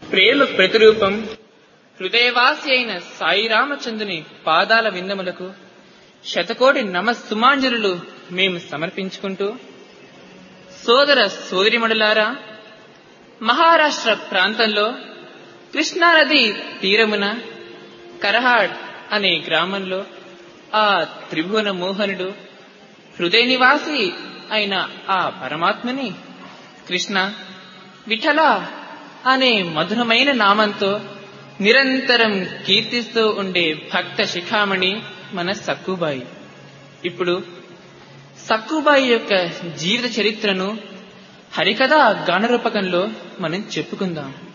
ప్రేమ ప్రతిరూపం హృదయవాసి అయిన సాయి రామచంద్రుని పాదాల విందములకు శతకోటి నమస్సుమాంజలులు మేము సమర్పించుకుంటూ సోదర సోదరిమణులారా మహారాష్ట్ర ప్రాంతంలో కృష్ణానది తీరమున కరహాడ్ అనే గ్రామంలో ఆ త్రిభువన మోహనుడు హృదయ నివాసి అయిన ఆ పరమాత్మని కృష్ణ విఠల అనే మధురమైన నామంతో నిరంతరం కీర్తిస్తూ ఉండే భక్త శిఖామణి మన సక్కుబాయి ఇప్పుడు సక్కుబాయి యొక్క జీవిత చరిత్రను హరికథ గానరూపకంలో మనం చెప్పుకుందాం